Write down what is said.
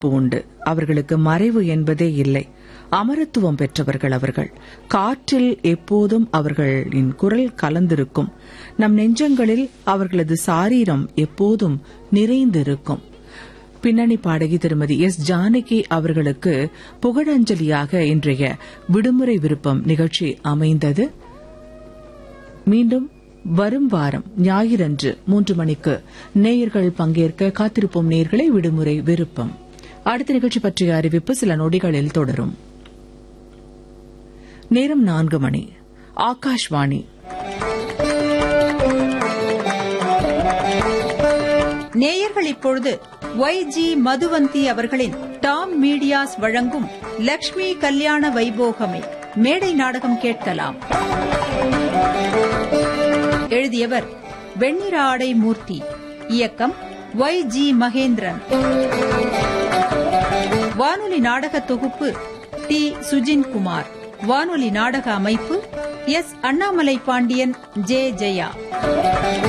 சிறப்பு உண்டு அவர்களுக்கு மறைவு என்பதே இல்லை அமரத்துவம் பெற்றவர்கள் அவர்கள் காற்றில் எப்போதும் அவர்களின் குரல் கலந்திருக்கும் நம் நெஞ்சங்களில் அவர்களது சாரீரம் எப்போதும் நிறைந்திருக்கும் பின்னணி பாடகி திருமதி எஸ் ஜானகி அவர்களுக்கு புகழஞ்சலியாக இன்றைய விடுமுறை விருப்பம் நிகழ்ச்சி அமைந்தது மீண்டும் வரும் வாரம் ஞாயிறன்று மூன்று மணிக்கு நேயர்கள் பங்கேற்க காத்திருப்போம் நேயர்களை விடுமுறை விருப்பம் அடுத்த நிகழ்ச்சி பற்றிய அறிவிப்பு சில நொடிகளில் தொடரும் நேரம் நான்கு மணி ஆகாஷ்வாணி நேயர்கள் இப்பொழுது ஒய் ஜி மதுவந்தி அவர்களின் டாம் மீடியாஸ் வழங்கும் லக்ஷ்மி கல்யாண வைபோகமே மேடை நாடகம் கேட்கலாம் எழுதியவர் வெண்ணிற ஆடை மூர்த்தி இயக்கம் ஒய் ஜி மகேந்திரன் வானொலி நாடக தொகுப்பு டி சுஜின்குமார் வானொலி நாடக அமைப்பு எஸ் அண்ணாமலை பாண்டியன் ஜே ஜெயா